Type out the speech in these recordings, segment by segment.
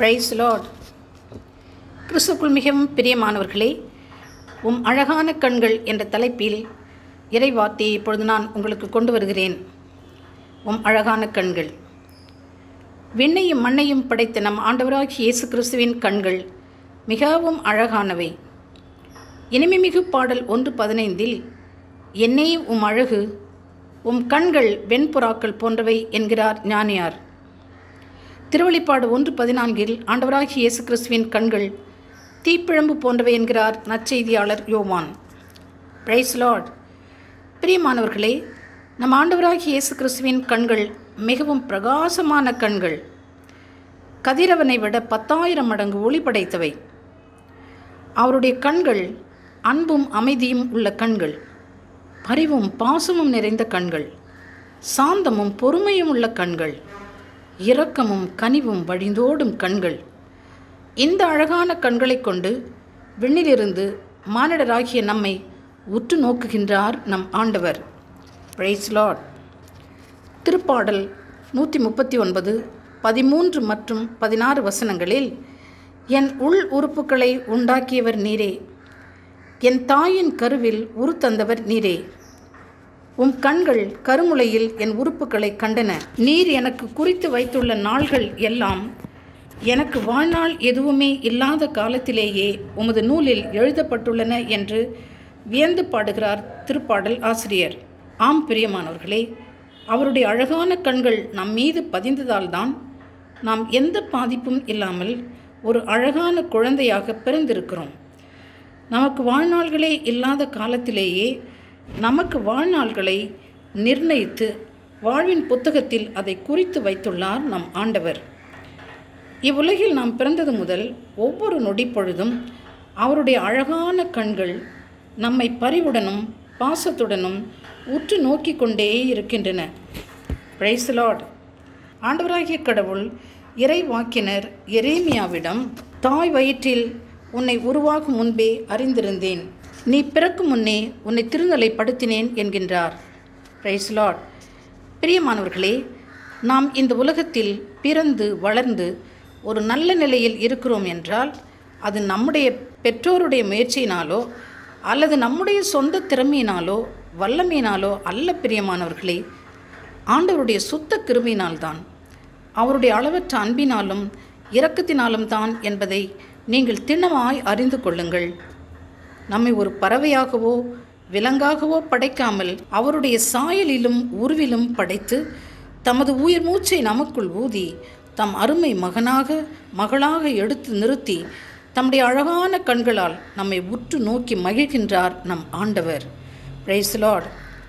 price Lord கிறிஸ்துக்குள் மிகவும் பிரியமானவர்களே உம் அழகான கண்கள் என்ற தலைப்பில் இறைவார்த்தையை இப்பொழுது நான் உங்களுக்கு கொண்டு வருகிறேன் உம் அழகான கண்கள் விண்ணையும் மண்ணையும் படைத்த நம் ஆண்டவராகிய இயேசு கிறிஸ்துவின் கண்கள் மிகவும் அழகானவை இனிமைமிகு பாடல் ஒன்று பதினைந்தில் என்னே உம் அழகு உம் கண்கள் வெண்புறாக்கள் போன்றவை என்கிறார் ஞானியார் திருவழிப்பாடு ஒன்று பதினான்கில் ஆண்டவராகிய இயேசு கிறிஸ்துவின் கண்கள் தீப்பிழம்பு போன்றவை என்கிறார் நற்செய்தியாளர் யோவான் பிரைஸ் லார்ட் பிரியமானவர்களே நம் ஆண்டவராகிய இயேசு கிறிஸ்துவின் கண்கள் மிகவும் பிரகாசமான கண்கள் கதிரவனை விட பத்தாயிரம் மடங்கு ஒளி படைத்தவை அவருடைய கண்கள் அன்பும் அமைதியும் உள்ள கண்கள் பரிவும் பாசமும் நிறைந்த கண்கள் சாந்தமும் பொறுமையும் உள்ள கண்கள் இரக்கமும் கனிவும் வழிந்தோடும் கண்கள் இந்த அழகான கண்களைக் கொண்டு விண்ணிலிருந்து மானிடராகிய நம்மை உற்று நோக்குகின்றார் நம் ஆண்டவர் பிரைஸ் லார்ட் திருப்பாடல் நூற்றி முப்பத்தி ஒன்பது பதிமூன்று மற்றும் பதினாறு வசனங்களில் என் உள் உறுப்புகளை உண்டாக்கியவர் நீரே என் தாயின் கருவில் உரு தந்தவர் நீரே உம் கண்கள் கருமுளையில் என் உறுப்புகளை கண்டன நீர் எனக்கு குறித்து வைத்துள்ள நாள்கள் எல்லாம் எனக்கு வாழ்நாள் எதுவுமே இல்லாத காலத்திலேயே உமது நூலில் எழுதப்பட்டுள்ளன என்று வியந்து பாடுகிறார் திருப்பாடல் ஆசிரியர் ஆம் பிரியமானவர்களே அவருடைய அழகான கண்கள் நம் மீது பதிந்ததால்தான் நாம் எந்த பாதிப்பும் இல்லாமல் ஒரு அழகான குழந்தையாக பிறந்திருக்கிறோம் நமக்கு வாழ்நாள்களே இல்லாத காலத்திலேயே நமக்கு வாழ்நாள்களை நிர்ணயித்து வாழ்வின் புத்தகத்தில் அதை குறித்து வைத்துள்ளார் நம் ஆண்டவர் இவ்வுலகில் நாம் பிறந்தது முதல் ஒவ்வொரு நொடி பொழுதும் அவருடைய அழகான கண்கள் நம்மை பரிவுடனும் பாசத்துடனும் உற்று நோக்கி கொண்டே இருக்கின்றன பிரைஸ் லார்ட் ஆண்டவராகிய கடவுள் இறை வாக்கினர் எரேமியாவிடம் தாய் வயிற்றில் உன்னை உருவாகும் முன்பே அறிந்திருந்தேன் நீ பிறக்கும் முன்னே உன்னை திருநிலைப்படுத்தினேன் என்கின்றார் பிரைஸ் லார்ட் பிரியமானவர்களே நாம் இந்த உலகத்தில் பிறந்து வளர்ந்து ஒரு நல்ல நிலையில் இருக்கிறோம் என்றால் அது நம்முடைய பெற்றோருடைய முயற்சியினாலோ அல்லது நம்முடைய சொந்த திறமையினாலோ வல்லமையினாலோ அல்ல பிரியமானவர்களே ஆண்டவருடைய சுத்த கிருமியினால்தான் அவருடைய அளவற்ற அன்பினாலும் இரக்கத்தினாலும் தான் என்பதை நீங்கள் திண்ணமாய் அறிந்து கொள்ளுங்கள் நம்மை ஒரு பறவையாகவோ விலங்காகவோ படைக்காமல் அவருடைய சாயலிலும் உருவிலும் படைத்து தமது உயிர் மூச்சை நமக்குள் ஊதி தம் அருமை மகனாக மகளாக எடுத்து நிறுத்தி தம்முடைய அழகான கண்களால் நம்மை உற்று நோக்கி மகிழ்கின்றார் நம் ஆண்டவர் பிரைஸ் லார்ட்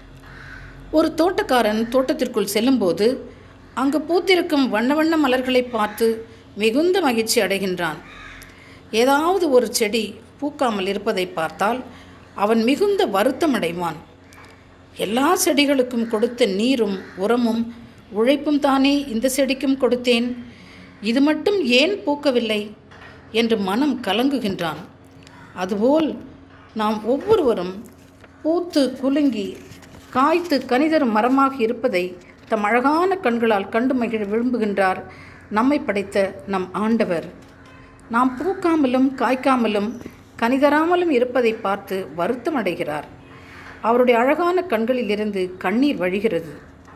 ஒரு தோட்டக்காரன் தோட்டத்திற்குள் செல்லும்போது அங்கு பூத்திருக்கும் வண்ண வண்ண மலர்களை பார்த்து மிகுந்த மகிழ்ச்சி அடைகின்றான் ஏதாவது ஒரு செடி பூக்காமல் இருப்பதை பார்த்தால் அவன் மிகுந்த வருத்தம் அடைவான் எல்லா செடிகளுக்கும் கொடுத்த நீரும் உரமும் உழைப்பும் தானே இந்த செடிக்கும் கொடுத்தேன் இது மட்டும் ஏன் பூக்கவில்லை என்று மனம் கலங்குகின்றான் அதுபோல் நாம் ஒவ்வொருவரும் பூத்து குலுங்கி காய்த்து கனிதரும் மரமாக இருப்பதை தம் அழகான கண்களால் கண்டு மகிழ விரும்புகின்றார் நம்மை படைத்த நம் ஆண்டவர் நாம் பூக்காமலும் காய்க்காமலும் கனிதராமலும் இருப்பதை பார்த்து வருத்தம் அடைகிறார் அவருடைய அழகான கண்களிலிருந்து கண்ணீர் வழிகிறது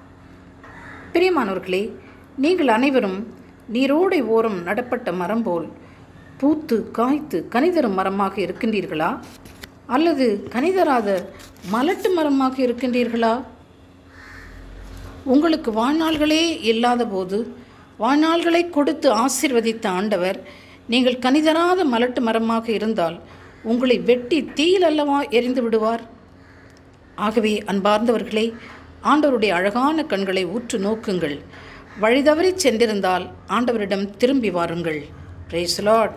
பிரியமானவர்களே நீங்கள் அனைவரும் நீரோடை ஓரம் நடப்பட்ட மரம் போல் பூத்து காய்த்து கனிதரும் மரமாக இருக்கின்றீர்களா அல்லது கனிதராத மலட்டு மரமாக இருக்கின்றீர்களா உங்களுக்கு வாழ்நாள்களே இல்லாத போது வாழ்நாள்களை கொடுத்து ஆசிர்வதித்த ஆண்டவர் நீங்கள் கனிதராத மலட்டு மரமாக இருந்தால் உங்களை வெட்டி தீயில் அல்லவா எரிந்து விடுவார் ஆகவே அன்பார்ந்தவர்களே ஆண்டவருடைய அழகான கண்களை உற்று நோக்குங்கள் வழிதவறி சென்றிருந்தால் ஆண்டவரிடம் திரும்பி வாருங்கள் பிரேஸ் லார்ட்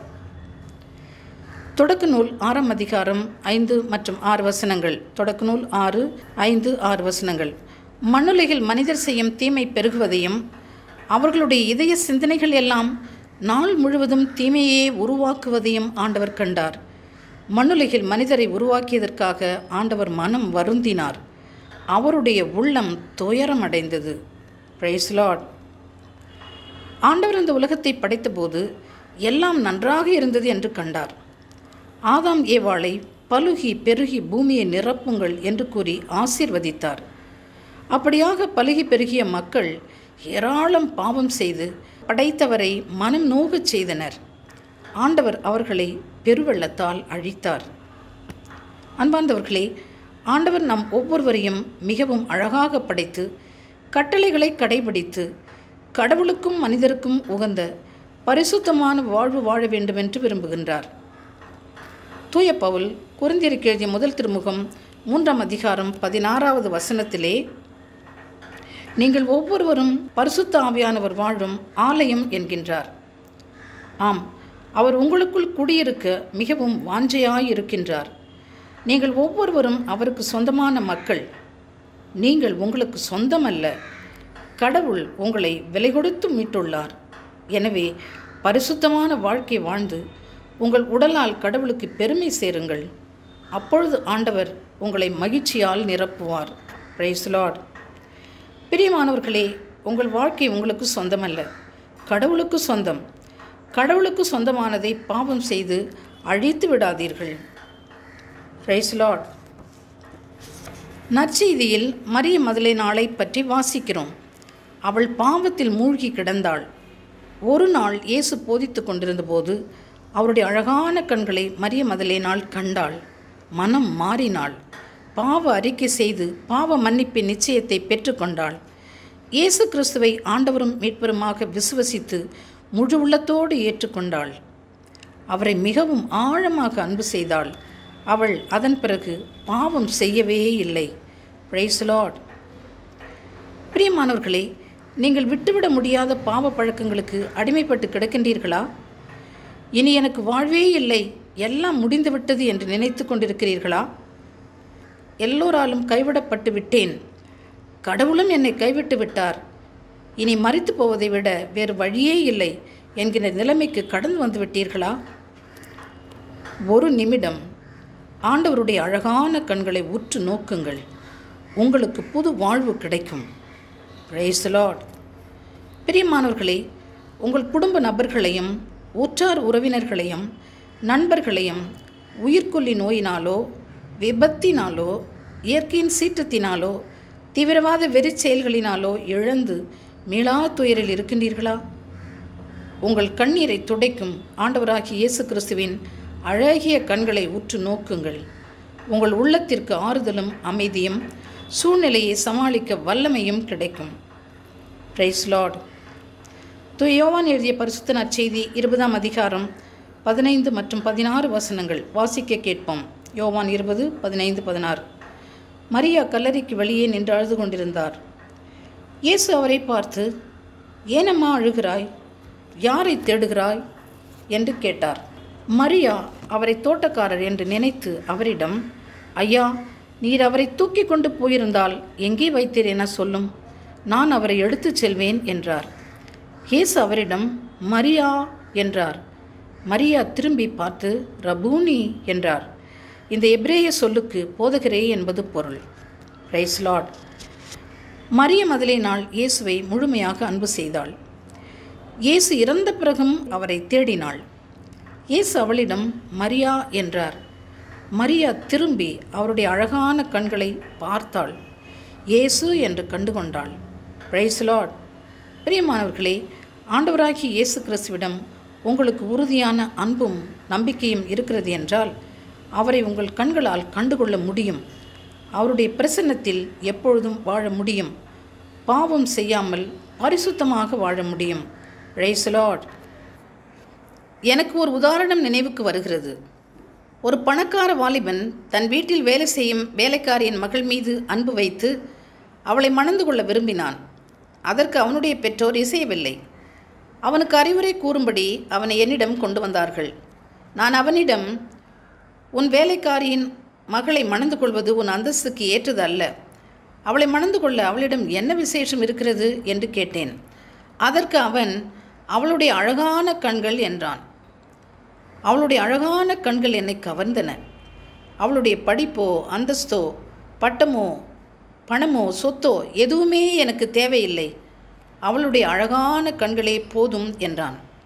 தொடக்க நூல் ஆறாம் அதிகாரம் ஐந்து மற்றும் ஆறு வசனங்கள் தொடக்க நூல் ஆறு ஐந்து ஆறு வசனங்கள் மண்ணுலகில் மனிதர் செய்யும் தீமை பெருகுவதையும் அவர்களுடைய இதய சிந்தனைகள் எல்லாம் நாள் முழுவதும் தீமையே உருவாக்குவதையும் ஆண்டவர் கண்டார் மண்ணுலகில் மனிதரை உருவாக்கியதற்காக ஆண்டவர் மனம் வருந்தினார் அவருடைய உள்ளம் துயரமடைந்தது பிரைஸ் லார்ட் ஆண்டவர் இந்த உலகத்தை படைத்தபோது எல்லாம் நன்றாக இருந்தது என்று கண்டார் ஆதாம் ஏவாளை பலுகி பெருகி பூமியை நிரப்புங்கள் என்று கூறி ஆசீர்வதித்தார் அப்படியாக பலுகி பெருகிய மக்கள் ஏராளம் பாவம் செய்து படைத்தவரை மனம் நோகச் செய்தனர் ஆண்டவர் அவர்களை பெருவெள்ளத்தால் அழித்தார் அன்பார்ந்தவர்களே ஆண்டவர் நம் ஒவ்வொருவரையும் மிகவும் அழகாக படைத்து கட்டளைகளை கடைபிடித்து கடவுளுக்கும் மனிதருக்கும் உகந்த பரிசுத்தமான வாழ்வு வாழ வேண்டும் என்று விரும்புகின்றார் தூய பவுல் குருந்தியருக்கு எழுதிய முதல் திருமுகம் மூன்றாம் அதிகாரம் பதினாறாவது வசனத்திலே நீங்கள் ஒவ்வொருவரும் பரிசுத்த ஆவியானவர் வாழும் ஆலயம் என்கின்றார் ஆம் அவர் உங்களுக்குள் குடியிருக்க மிகவும் வாஞ்சையாயிருக்கின்றார் நீங்கள் ஒவ்வொருவரும் அவருக்கு சொந்தமான மக்கள் நீங்கள் உங்களுக்கு சொந்தமல்ல கடவுள் உங்களை விலை கொடுத்து மீட்டுள்ளார் எனவே பரிசுத்தமான வாழ்க்கை வாழ்ந்து உங்கள் உடலால் கடவுளுக்கு பெருமை சேருங்கள் அப்பொழுது ஆண்டவர் உங்களை மகிழ்ச்சியால் நிரப்புவார் பிரைஸ் லார்ட் பிரியமானவர்களே உங்கள் வாழ்க்கை உங்களுக்கு சொந்தமல்ல கடவுளுக்கு சொந்தம் கடவுளுக்கு சொந்தமானதை பாவம் செய்து அழித்து விடாதீர்கள் பிரைஸ் லார்ட் நற்செய்தியில் மரிய மதலை நாளை பற்றி வாசிக்கிறோம் அவள் பாவத்தில் மூழ்கி கிடந்தாள் ஒரு நாள் இயேசு போதித்து கொண்டிருந்தபோது அவருடைய அழகான கண்களை மரிய மதலேனாள் கண்டாள் மனம் மாறினாள் பாவ அறிக்கை செய்து பாவ மன்னிப்பின் நிச்சயத்தை பெற்றுக்கொண்டாள் இயேசு கிறிஸ்துவை ஆண்டவரும் மீட்பருமாக விசுவசித்து முழு உள்ளத்தோடு ஏற்றுக்கொண்டாள் அவரை மிகவும் ஆழமாக அன்பு செய்தாள் அவள் அதன் பிறகு பாவம் செய்யவே இல்லை பிரைஸ் லார்ட் பிரியமானவர்களே நீங்கள் விட்டுவிட முடியாத பாவ பழக்கங்களுக்கு அடிமைப்பட்டு கிடக்கின்றீர்களா இனி எனக்கு வாழ்வே இல்லை எல்லாம் முடிந்துவிட்டது என்று நினைத்து கொண்டிருக்கிறீர்களா எல்லோராலும் கைவிடப்பட்டு விட்டேன் கடவுளும் என்னை கைவிட்டு விட்டார் இனி மறித்து போவதை விட வேறு வழியே இல்லை என்கிற நிலைமைக்கு கடந்து வந்து விட்டீர்களா ஒரு நிமிடம் ஆண்டவருடைய அழகான கண்களை உற்று நோக்குங்கள் உங்களுக்கு புது வாழ்வு கிடைக்கும் பிரைஸ் லார்ட் பிரியமானவர்களே உங்கள் குடும்ப நபர்களையும் உற்றார் உறவினர்களையும் நண்பர்களையும் உயிர்கொல்லி நோயினாலோ விபத்தினாலோ இயற்கையின் சீற்றத்தினாலோ தீவிரவாத வெறிச் செயல்களினாலோ இழந்து மீளா துயரில் இருக்கின்றீர்களா உங்கள் கண்ணீரை துடைக்கும் ஆண்டவராகிய இயேசு கிறிஸ்துவின் அழகிய கண்களை உற்று நோக்குங்கள் உங்கள் உள்ளத்திற்கு ஆறுதலும் அமைதியும் சூழ்நிலையை சமாளிக்க வல்லமையும் கிடைக்கும் பிரைஸ் லார்ட் தூய யோவான் எழுதிய பரிசுத்த நற்செய்தி இருபதாம் அதிகாரம் பதினைந்து மற்றும் பதினாறு வசனங்கள் வாசிக்க கேட்போம் யோவான் இருபது பதினைந்து பதினாறு மரியா கல்லறைக்கு வெளியே நின்று அழுது கொண்டிருந்தார் இயேசு அவரை பார்த்து ஏனம்மா அழுகிறாய் யாரை தேடுகிறாய் என்று கேட்டார் மரியா அவரை தோட்டக்காரர் என்று நினைத்து அவரிடம் ஐயா நீர் அவரை தூக்கி கொண்டு போயிருந்தால் எங்கே வைத்தீர் என சொல்லும் நான் அவரை எடுத்துச் செல்வேன் என்றார் இயேசு அவரிடம் மரியா என்றார் மரியா திரும்பி பார்த்து ரபூனி என்றார் இந்த எப்ரேய சொல்லுக்கு போதகரே என்பது பொருள் பிரைஸ் லார்ட் மரிய மதலை நாள் இயேசுவை முழுமையாக அன்பு செய்தாள் இயேசு இறந்த பிறகும் அவரை தேடினாள் இயேசு அவளிடம் மரியா என்றார் மரியா திரும்பி அவருடைய அழகான கண்களை பார்த்தாள் இயேசு என்று கண்டுகொண்டாள் பிரைஸ் லார்ட் பிரியமானவர்களே ஆண்டவராகிய இயேசு கிறிஸ்துவிடம் உங்களுக்கு உறுதியான அன்பும் நம்பிக்கையும் இருக்கிறது என்றால் அவரை உங்கள் கண்களால் கண்டுகொள்ள முடியும் அவருடைய பிரசன்னத்தில் எப்பொழுதும் வாழ முடியும் பாவம் செய்யாமல் பரிசுத்தமாக வாழ முடியும் பிரைஸ் லார்ட் எனக்கு ஒரு உதாரணம் நினைவுக்கு வருகிறது ஒரு பணக்கார வாலிபன் தன் வீட்டில் வேலை செய்யும் வேலைக்காரியின் மகள் மீது அன்பு வைத்து அவளை மணந்து கொள்ள விரும்பினான் அதற்கு அவனுடைய பெற்றோர் இசையவில்லை அவனுக்கு அறிவுரை கூறும்படி அவனை என்னிடம் கொண்டு வந்தார்கள் நான் அவனிடம் உன் வேலைக்காரியின் மகளை மணந்து கொள்வது உன் அந்தஸ்துக்கு ஏற்றது அல்ல அவளை மணந்து கொள்ள அவளிடம் என்ன விசேஷம் இருக்கிறது என்று கேட்டேன் அதற்கு அவன் அவளுடைய அழகான கண்கள் என்றான் அவளுடைய அழகான கண்கள் என்னை கவர்ந்தன அவளுடைய படிப்போ அந்தஸ்தோ பட்டமோ பணமோ சொத்தோ எதுவுமே எனக்கு தேவையில்லை அவளுடைய அழகான கண்களே போதும் என்றான்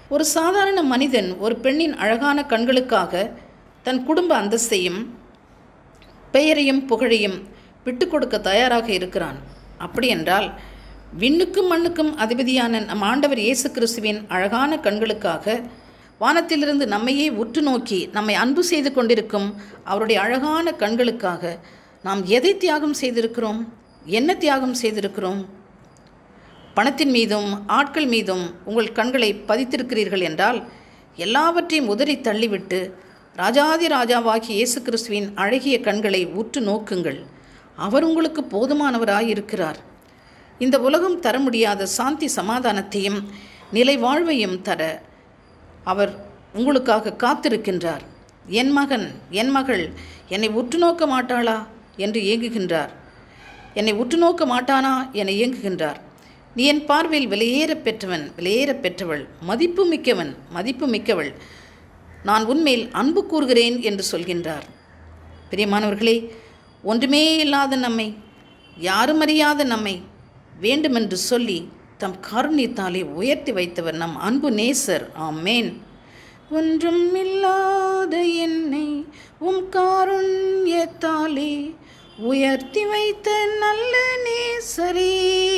ஒரு சாதாரண மனிதன் ஒரு பெண்ணின் அழகான கண்களுக்காக தன் குடும்ப அந்தஸ்தையும் பெயரையும் புகழையும் விட்டு கொடுக்க தயாராக இருக்கிறான் அப்படி என்றால் விண்ணுக்கும் மண்ணுக்கும் அதிபதியான நம் ஆண்டவர் இயேசு கிறிஸ்துவின் அழகான கண்களுக்காக வானத்திலிருந்து நம்மையே உற்று நோக்கி நம்மை அன்பு செய்து கொண்டிருக்கும் அவருடைய அழகான கண்களுக்காக நாம் எதை தியாகம் செய்திருக்கிறோம் என்ன தியாகம் செய்திருக்கிறோம் பணத்தின் மீதும் ஆட்கள் மீதும் உங்கள் கண்களை பதித்திருக்கிறீர்கள் என்றால் எல்லாவற்றையும் உதறி தள்ளிவிட்டு ராஜாதி ராஜாவாகிய இயேசு கிறிஸ்துவின் அழகிய கண்களை உற்று நோக்குங்கள் அவர் உங்களுக்கு போதுமானவராய் இருக்கிறார் இந்த உலகம் தர முடியாத சாந்தி சமாதானத்தையும் நிலை வாழ்வையும் தர அவர் உங்களுக்காக காத்திருக்கின்றார் என் மகன் என் மகள் என்னை உற்று நோக்க மாட்டாளா என்று ஏங்குகின்றார் என்னை உற்று நோக்க மாட்டானா என ஏங்குகின்றார் நீ என் பார்வையில் விலையேறப் பெற்றவன் விலையேறப் பெற்றவள் மதிப்பு மிக்கவன் மதிப்பு மிக்கவள் நான் உன்மேல் அன்பு கூறுகிறேன் என்று சொல்கின்றார் பிரியமானவர்களே ஒன்றுமே இல்லாத நம்மை யாரும் அறியாத நம்மை வேண்டுமென்று சொல்லி தம் காருண்யத்தாலே உயர்த்தி வைத்தவர் நம் அன்பு நேசர் ஆமேன் ஒன்றும் இல்லாத என்னை உம் காருண்யத்தாலே உயர்த்தி வைத்த நல்ல நேசரே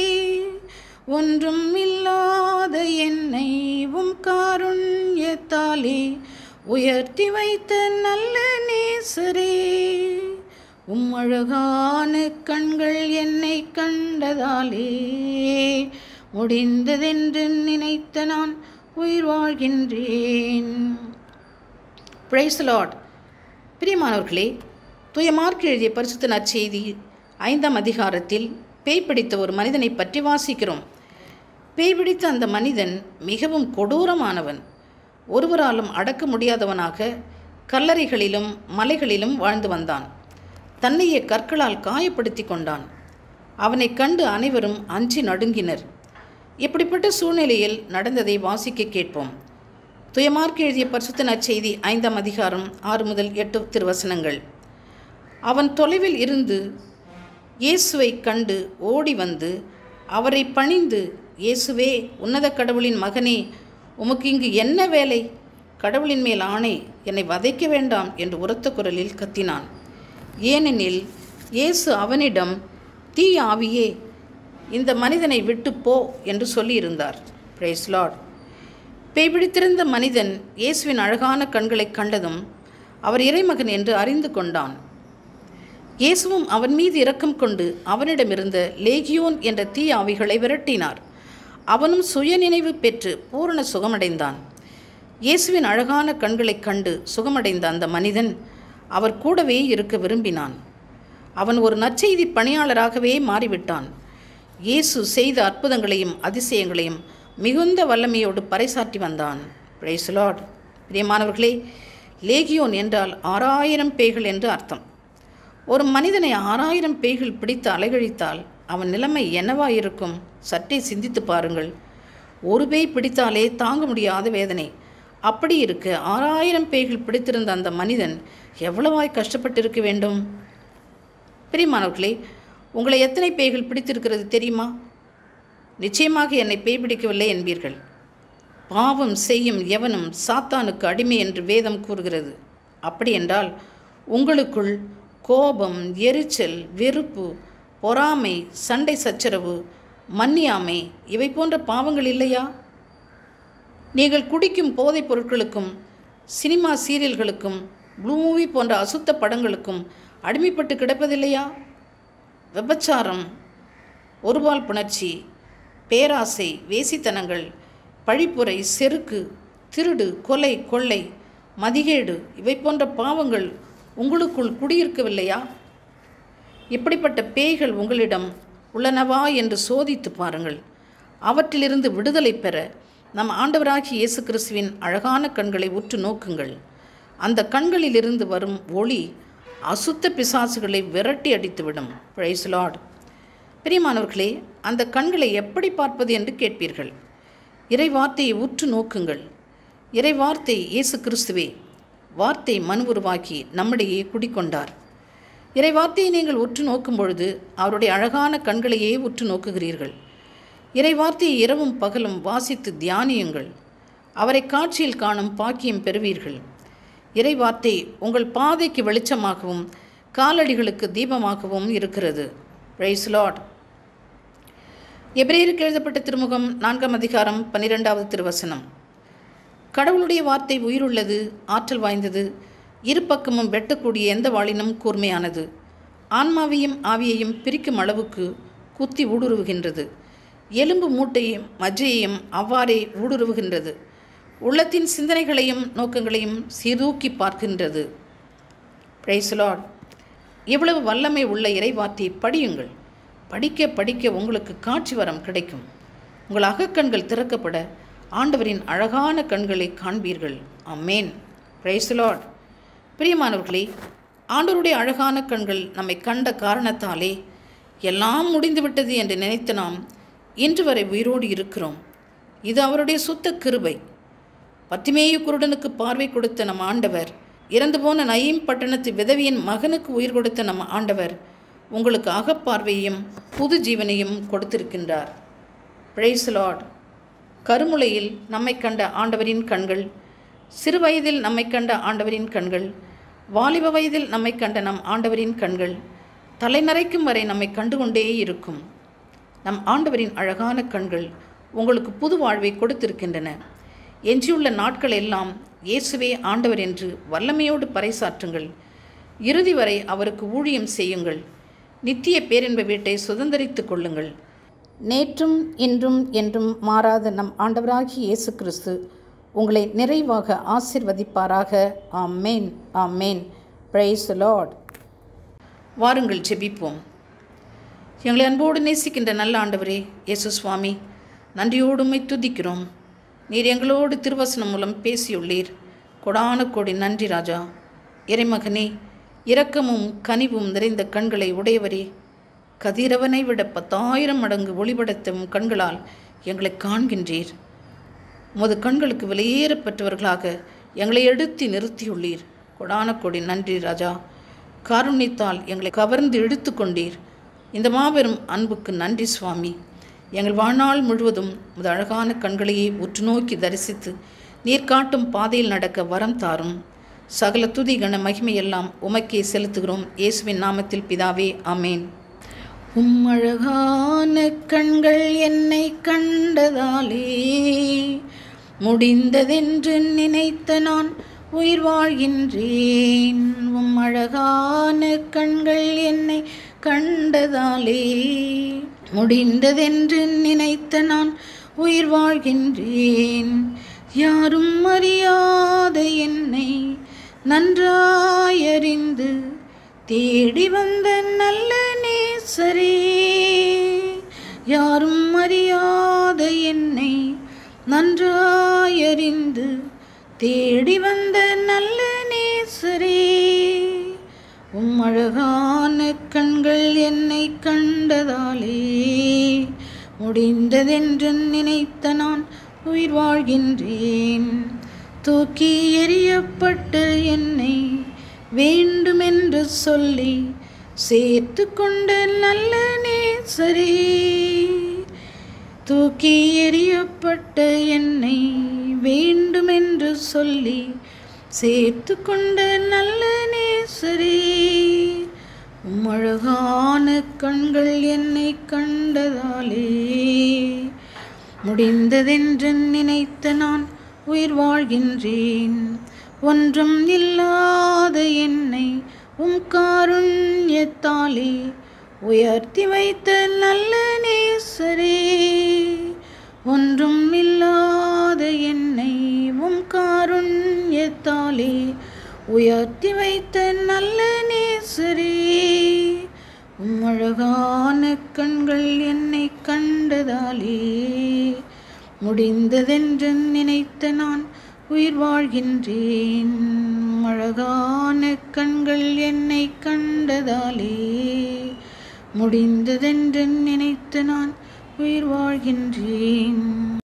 ஒன்றும் இல்லாத என்னை உம் காருண்யத்தாலே உயர்த்தி வைத்த நல்ல நேசரே உம் அழகான கண்கள் என்னை கண்டதாலே முடிந்ததென்று நினைத்த நான் உயிர் வாழ்கின்றேன் பிரைஸ் லார்ட் பிரியமானவர்களே தூய மார்க் எழுதிய பரிசுத்த நற்செய்தி ஐந்தாம் அதிகாரத்தில் பேய் பிடித்த ஒரு மனிதனை பற்றி வாசிக்கிறோம் பேய் பிடித்த அந்த மனிதன் மிகவும் கொடூரமானவன் ஒருவராலும் அடக்க முடியாதவனாக கல்லறைகளிலும் மலைகளிலும் வாழ்ந்து வந்தான் தன்னையே கற்களால் காயப்படுத்தி கொண்டான் அவனைக் கண்டு அனைவரும் அஞ்சி நடுங்கினர் இப்படிப்பட்ட சூழ்நிலையில் நடந்ததை வாசிக்க கேட்போம் துயமார்க்கு எழுதிய பரிசுத்த நற்செய்தி ஐந்தாம் அதிகாரம் ஆறு முதல் எட்டு திருவசனங்கள் அவன் தொலைவில் இருந்து இயேசுவை கண்டு ஓடி வந்து அவரை பணிந்து இயேசுவே உன்னத கடவுளின் மகனே உமக்கு இங்கு என்ன வேலை கடவுளின் மேல் ஆணை என்னை வதைக்க வேண்டாம் என்று உரத்த குரலில் கத்தினான் ஏனெனில் இயேசு அவனிடம் தீ ஆவியே இந்த மனிதனை விட்டு போ என்று சொல்லியிருந்தார் பிரைஸ் லார்ட் பேய்பிடித்திருந்த மனிதன் இயேசுவின் அழகான கண்களைக் கண்டதும் அவர் இறைமகன் என்று அறிந்து கொண்டான் இயேசுவும் அவன் மீது இரக்கம் கொண்டு அவனிடமிருந்த லேகியோன் என்ற தீ ஆவிகளை விரட்டினார் அவனும் சுயநினைவு பெற்று பூரண சுகமடைந்தான் இயேசுவின் அழகான கண்களைக் கண்டு சுகமடைந்த அந்த மனிதன் அவர் கூடவே இருக்க விரும்பினான் அவன் ஒரு நற்செய்தி பணியாளராகவே மாறிவிட்டான் இயேசு செய்த அற்புதங்களையும் அதிசயங்களையும் மிகுந்த வல்லமையோடு பறைசாற்றி வந்தான் பிரைஸ் லார்ட் பிரியமானவர்களே லேகியோன் என்றால் ஆறாயிரம் பேய்கள் என்று அர்த்தம் ஒரு மனிதனை ஆறாயிரம் பேய்கள் பிடித்து அலைகழித்தால் அவன் நிலைமை என்னவாயிருக்கும் சற்றே சிந்தித்து பாருங்கள் ஒரு பேய் பிடித்தாலே தாங்க முடியாத வேதனை அப்படி இருக்க ஆறாயிரம் பேய்கள் பிடித்திருந்த அந்த மனிதன் எவ்வளவாய் கஷ்டப்பட்டிருக்க வேண்டும் பிரியமானவர்களே உங்களை எத்தனை பேய்கள் பிடித்திருக்கிறது தெரியுமா நிச்சயமாக என்னை பேய் பிடிக்கவில்லை என்பீர்கள் பாவம் செய்யும் எவனும் சாத்தானுக்கு அடிமை என்று வேதம் கூறுகிறது அப்படி என்றால் உங்களுக்குள் கோபம் எரிச்சல் வெறுப்பு பொறாமை சண்டை சச்சரவு மன்னியாமை இவை போன்ற பாவங்கள் இல்லையா நீங்கள் குடிக்கும் போதைப் பொருட்களுக்கும் சினிமா சீரியல்களுக்கும் ப்ளூ மூவி போன்ற அசுத்த படங்களுக்கும் அடிமைப்பட்டு கிடப்பதில்லையா விபச்சாரம் ஒருபால் புணர்ச்சி பேராசை வேசித்தனங்கள் பழிப்புரை செருக்கு திருடு கொலை கொள்ளை மதிகேடு இவை போன்ற பாவங்கள் உங்களுக்குள் குடியிருக்கவில்லையா இப்படிப்பட்ட பேய்கள் உங்களிடம் உள்ளனவா என்று சோதித்து பாருங்கள் அவற்றிலிருந்து விடுதலை பெற நம் ஆண்டவராகிய இயேசு கிறிஸ்துவின் அழகான கண்களை உற்று நோக்குங்கள் அந்த கண்களிலிருந்து வரும் ஒளி அசுத்த பிசாசுகளை விரட்டி அடித்துவிடும் பிரைஸ் லார்ட் பிரியமானவர்களே அந்த கண்களை எப்படி பார்ப்பது என்று கேட்பீர்கள் இறை வார்த்தையை உற்று நோக்குங்கள் இறை வார்த்தை இயேசு கிறிஸ்துவே வார்த்தை மனு உருவாக்கி நம்மிடையே குடிக்கொண்டார் இறை வார்த்தையை நீங்கள் உற்று நோக்கும் பொழுது அவருடைய அழகான கண்களையே உற்று நோக்குகிறீர்கள் இறை வார்த்தையை இரவும் பகலும் வாசித்து தியானியுங்கள் அவரை காட்சியில் காணும் பாக்கியம் பெறுவீர்கள் இறைவார்த்தை உங்கள் பாதைக்கு வெளிச்சமாகவும் காலடிகளுக்கு தீபமாகவும் இருக்கிறது பிரைஸ் லார்ட் எபிரேயருக்கு எழுதப்பட்ட திருமுகம் நான்காம் அதிகாரம் பன்னிரெண்டாவது திருவசனம் கடவுளுடைய வார்த்தை உயிருள்ளது ஆற்றல் வாய்ந்தது இரு பக்கமும் வெட்டக்கூடிய எந்த வாளினும் கூர்மையானது ஆன்மாவையும் ஆவியையும் பிரிக்கும் அளவுக்கு குத்தி ஊடுருவுகின்றது எலும்பு மூட்டையும் மஜ்ஜையையும் அவ்வாறே ஊடுருவுகின்றது உள்ளத்தின் சிந்தனைகளையும் நோக்கங்களையும் சீர்தூக்கி பார்க்கின்றது பிரைஸ் லார்ட் இவ்வளவு வல்லமை உள்ள இறைவார்த்தையை படியுங்கள் படிக்க படிக்க உங்களுக்கு காட்சி வரம் கிடைக்கும் உங்கள் அகக்கண்கள் திறக்கப்பட ஆண்டவரின் அழகான கண்களை காண்பீர்கள் அம்மேன் பிரைஸ் லார்ட் பிரியமானவர்களே ஆண்டவருடைய அழகான கண்கள் நம்மை கண்ட காரணத்தாலே எல்லாம் முடிந்துவிட்டது என்று நினைத்த நாம் இன்று வரை உயிரோடு இருக்கிறோம் இது அவருடைய சுத்த கிருபை பத்திமேயு குருடனுக்கு பார்வை கொடுத்த நம் ஆண்டவர் இறந்து போன நயீம் பட்டணத்து விதவியின் மகனுக்கு உயிர் கொடுத்த நம் ஆண்டவர் உங்களுக்கு அகப்பார்வையும் புது ஜீவனையும் கொடுத்திருக்கின்றார் பிரைஸ் லார்ட் கருமுளையில் நம்மை கண்ட ஆண்டவரின் கண்கள் சிறு வயதில் நம்மை கண்ட ஆண்டவரின் கண்கள் வாலிப வயதில் நம்மை கண்ட நம் ஆண்டவரின் கண்கள் தலைநரைக்கும் வரை நம்மை கண்டுகொண்டே இருக்கும் நம் ஆண்டவரின் அழகான கண்கள் உங்களுக்கு புது வாழ்வை கொடுத்திருக்கின்றன எஞ்சியுள்ள நாட்கள் எல்லாம் இயேசுவே ஆண்டவர் என்று வல்லமையோடு பறைசாற்றுங்கள் இறுதி வரை அவருக்கு ஊழியம் செய்யுங்கள் நித்திய பேரின்ப வீட்டை சுதந்திரித்துக் கொள்ளுங்கள் நேற்றும் இன்றும் என்றும் மாறாத நம் ஆண்டவராகி இயேசு கிறிஸ்து உங்களை நிறைவாக ஆசிர்வதிப்பாராக ஆமேன் ஆமேன் பிரைஸ் லார்ட் வாருங்கள் ஜெபிப்போம் எங்களை அன்போடு நேசிக்கின்ற நல்ல ஆண்டவரே இயேசு சுவாமி நன்றியோடு உம்மை துதிக்கிறோம் நீர் எங்களோடு திருவசனம் மூலம் பேசியுள்ளீர் கொடான கோடி நன்றி ராஜா இறைமகனே இரக்கமும் கனிவும் நிறைந்த கண்களை உடையவரே கதிரவனை விட பத்தாயிரம் மடங்கு ஒளிபடுத்தும் கண்களால் எங்களை காண்கின்றீர் உமது கண்களுக்கு வெளியேறப்பட்டவர்களாக எங்களை எடுத்து நிறுத்தியுள்ளீர் கொடான கொடி நன்றி ராஜா காருண்யத்தால் எங்களை கவர்ந்து இழுத்து கொண்டீர் இந்த மாபெரும் அன்புக்கு நன்றி சுவாமி எங்கள் வாழ்நாள் முழுவதும் உமது அழகான கண்களையே உற்று நோக்கி தரிசித்து நீர் காட்டும் பாதையில் நடக்க வரம் தாரும் சகல துதி கன மகிமையெல்லாம் உமக்கே செலுத்துகிறோம் இயேசுவின் நாமத்தில் பிதாவே ஆமேன் உம் அழகான கண்கள் என்னை கண்டதாலே முடிந்ததென்று நினைத்த நான் உயிர் வாழ்கின்றேன் உம் அழகான கண்கள் என்னை கண்டதாலே முடிந்ததென்று நினைத்த நான் உயிர் வாழ்கின்றேன் யாரும் அறியாத என்னை நன்றாயறிந்து தேடி வந்த நல்ல நேசரே யாரும் அறியாத என்னை நன்றாயறிந்து தேடி வந்த நல்ல நேசரே உம் அழகான கண்கள் என்னை கண்டதாலே முடிந்ததென்று நினைத்த நான் உயிர் வாழ்கின்றேன் தூக்கி எறியப்பட்ட என்னை வேண்டுமென்று சொல்லி சேர்த்து கொண்ட நல்ல நேசரே தூக்கி எறியப்பட்ட என்னை வேண்டுமென்று சொல்லி சேர்த்து கொண்ட நல்ல நேசரே உம் அழகான கண்கள் என்னை கண்டதாலே முடிந்ததென்று நினைத்த நான் உயிர் வாழ்கின்றேன் ஒன்றும் இல்லாத என்னை உம் காருண்யத்தாலே உயர்த்தி வைத்த நல்ல நேசரே ஒன்றும் இல்லாத என்னை உம் காருண்யத்தாலே உயர்த்தி வைத்த நல்ல நேசரே உம் அழகான கண்கள் என்னை கண்டதாலே முடிந்ததென்று நினைத்த நான் உயிர் வாழ்கின்றேன் உம் அழகான கண்கள் என்னை கண்டதாலே முடிந்ததென்று நினைத்து நான் உயிர் வாழ்கின்றேன்